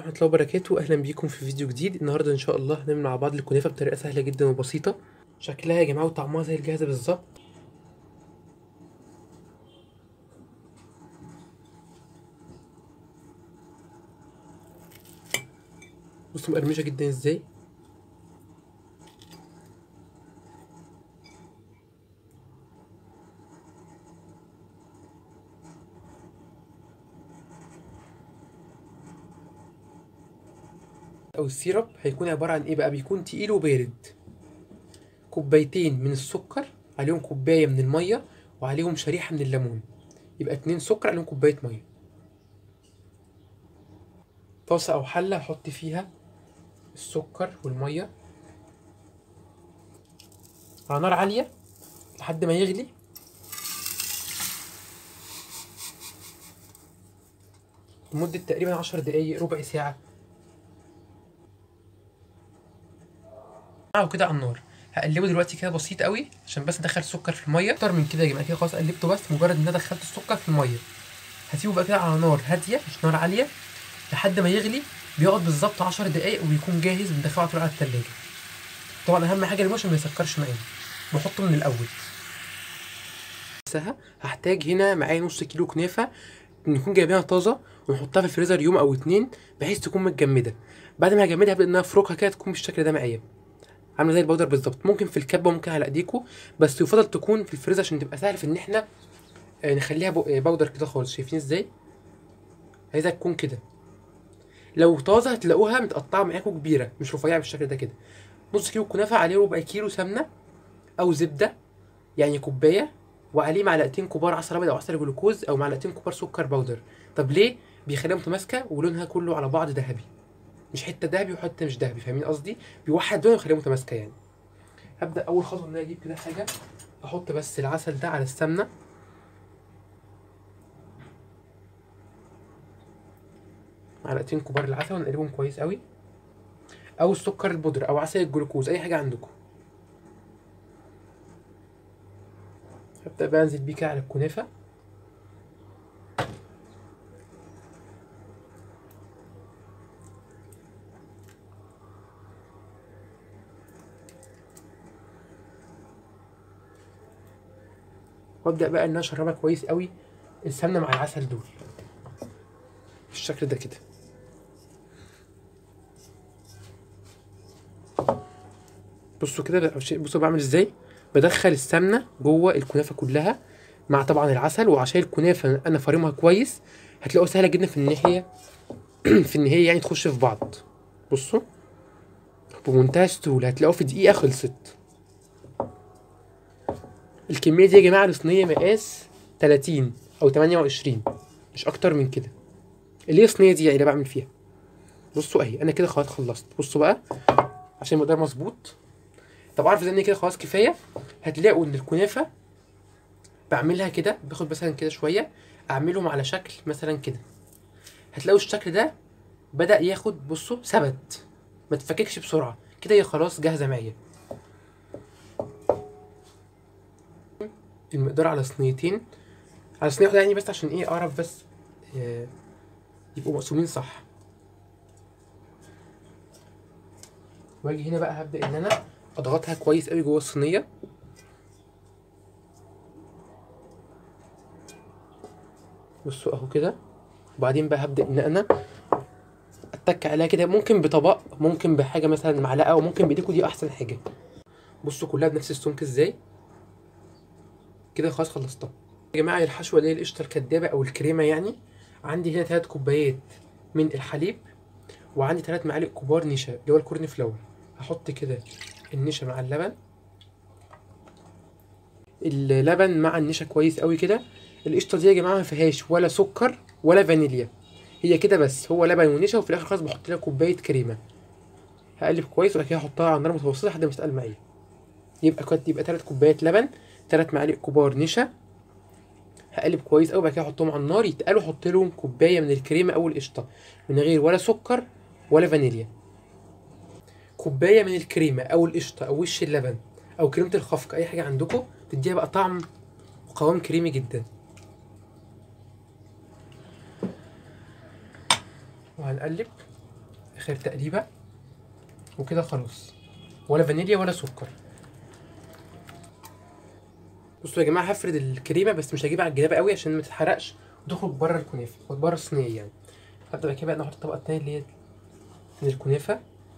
ورحمة الله وبركاته أهلا بيكم في فيديو جديد النهاردة إن شاء الله هنعمل مع بعض الكنافة بطريقة سهلة جدا وبسيطة شكلها يا جماعة وطعمها زي الجاهزة بالظبط بصوا مقرمشة جدا ازاي او السيرب هيكون عبارة عن ايه بقى بيكون تقيل وبارد كوبايتين من السكر عليهم كوباية من المية وعليهم شريحة من الليمون يبقى اتنين سكر عليهم كوباية مية طاسة او حلة هحط فيها السكر والمية على نار عالية لحد ما يغلي لمدة تقريبا عشر دقايق ربع ساعة معه كده على النار هقلبه دلوقتي كده بسيط قوي عشان بس ادخل السكر في الميه اكتر من كده يا جماعه كده خلاص قلبته بس مجرد ان انا دخلت السكر في الميه هسيبه بقى كده على نار هاديه مش نار عاليه لحد ما يغلي بيقعد بالظبط 10 دقايق وبيكون جاهز بندخله على طول على التلاجة طبعا اهم حاجه اللي عشان ما يسكرش معانا بحطه من الاول سها هحتاج هنا معايا نص كيلو كنافه نكون جايبينها طازه ونحطها في الفريزر يوم او اتنين بحيث تكون متجمده بعد ما هجمدها هبدا ان انا افركها كده تكون بالشكل ده معايا عامله زي البودر بالظبط ممكن في الكبه ممكن على ايديكم بس يفضل تكون في الفريزر عشان تبقى سهل في ان احنا نخليها بودر كده خالص شايفين ازاي عايزها تكون كده لو طازه هتلاقوها متقطعه معاكم كبيره مش رفيعه بالشكل ده كده نص كيلو كنافه عليه ربع كيلو سمنه او زبده يعني كوبايه وعليه معلقتين كبار عسل ابيض او عسل جلوكوز او معلقتين كبار سكر بودر طب ليه بيخليها متماسكه ولونها كله على بعض ذهبي مش حته ذهبي وحته مش ذهبي فاهمين قصدي بيوحد دول ويخليها متماسكه يعني هبدا اول خطوه ان انا اجيب كده حاجه احط بس العسل ده على السمنه معلقتين كبار العسل ونقلبهم كويس قوي او السكر البودرة او عسل الجلوكوز اي حاجه عندكم هبدا بقى انزل بيه كده على الكنافه وابدا بقى ان انا اشربها كويس قوي السمنه مع العسل دول بالشكل ده كده بصوا كده بصوا بعمل ازاي بدخل السمنه جوه الكنافه كلها مع طبعا العسل وعشان الكنافه انا فارمها كويس هتلاقوها سهله جدا في الناحيه في ان هي يعني تخش في بعض بصوا بمنتهى السهوله هتلاقوها في دقيقه خلصت الكميه دي يا جماعه الصينيه مقاس 30 او 28 مش اكتر من كده اللي هي الصينيه دي يعني اللي بعمل فيها بصوا اهي انا كده خلاص خلصت بصوا بقى عشان المقدار مظبوط طب عارف ان كده خلاص كفايه هتلاقوا ان الكنافه بعملها كده باخد مثلا كده شويه اعملهم على شكل مثلا كده هتلاقوا الشكل ده بدا ياخد بصوا ثبت ما تفككش بسرعه كده هي خلاص جاهزه معايا المقدار على صينيتين على صينيه واحده يعني بس عشان ايه اعرف بس آه يبقوا مقسومين صح واجي هنا بقى هبدا ان انا اضغطها كويس قوي جوه الصينيه بصوا اهو كده وبعدين بقى هبدا ان انا اتك عليها كده ممكن بطبق ممكن بحاجه مثلا معلقه وممكن بايديكوا دي احسن حاجه بصوا كلها بنفس السمك ازاي كده خلاص خلصتها يا جماعه الحشوه اللي هي القشطه الكدابه او الكريمه يعني عندي هنا ثلاث كوبايات من الحليب وعندي ثلاث معالق كبار نشا اللي هو الكورن فلاور هحط كده النشا مع اللبن اللبن مع النشا كويس قوي كده القشطه دي يا جماعه ما فيهاش ولا سكر ولا فانيليا هي كده بس هو لبن ونشا وفي الاخر خالص بحط لها كوبايه كريمه هقلب كويس وبعد كده احطها على نار متوسطه لحد ما تتقل معايا يبقى كده يبقى ثلاث كوبايات لبن ثلاث معالق كبار نشا هقلب كويس قوي بعد كده احطهم على النار يتقلوا احط لهم كوبايه من الكريمه او القشطه من غير ولا سكر ولا فانيليا كوبايه من الكريمه او القشطه او وش اللبن او كريمه الخفق اي حاجه عندكم تديها بقى طعم وقوام كريمي جدا وهنقلب اخر تقليبه وكده خلاص ولا فانيليا ولا سكر بصوا يا جماعه هفرد الكريمه بس مش هجيبها على الجناب قوي عشان ما تتحرقش وتخرج بره الكنافه او بره الصينيه يعني هبدا بقى كده بقى نحط الطبقه التانيه اللي هي من الكنافه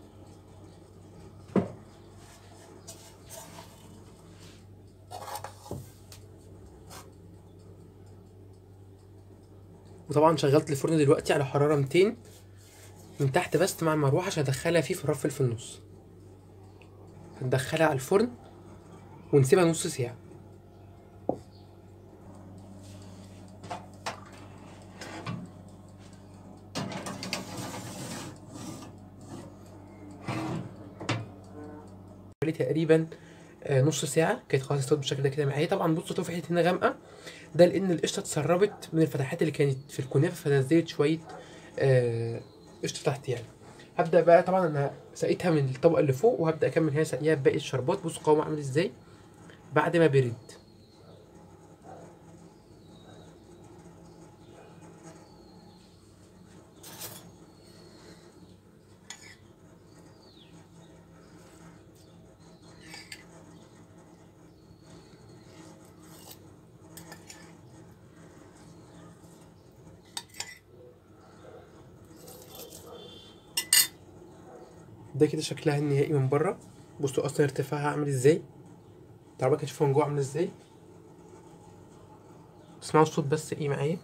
وطبعا شغلت الفرن دلوقتي على حراره 200 من تحت بس مع المروحه عشان ادخلها فيه في الرف اللي في النص هندخلها على الفرن ونسيبها نص ساعه لي تقريبا آه، نص ساعه كانت خلاص استوت بالشكل ده كده معايا طبعا بصوا في حته هنا غامقه ده لان القشطه اتسربت من الفتحات اللي كانت في الكنافه فنزلت شويه آه، قشطه تحت يعني هبدا بقى طبعا انا سقيتها من الطبقه اللي فوق وهبدا اكمل هنا سقيها بباقي الشربات بصوا قوامها عامل ازاي بعد ما برد ده كده شكلها النهائي من بره بصوا اصلا ارتفاعها عامل ازاي تعالوا بقى نشوفها من جوه عامله ازاي تسمعوا الصوت بس ايه معايا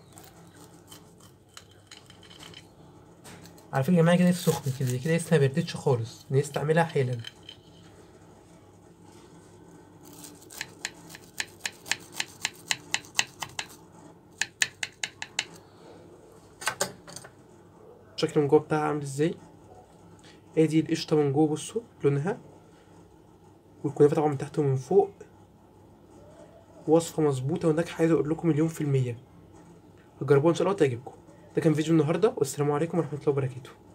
عارفين يا جماعه كده لسه سخنه كده كده لسه ما بردتش خالص نستعملها حالا الشكل من جوه بتاعها عامل ازاي ادي القشطه من جوه بصوا لونها والكنافه طبعا من تحت ومن فوق وصفه مظبوطه وناجحه عايز اقول لكم مليون في الميه هتجربوها ان شاء الله وتعجبكم ده كان فيديو النهارده والسلام عليكم ورحمه الله وبركاته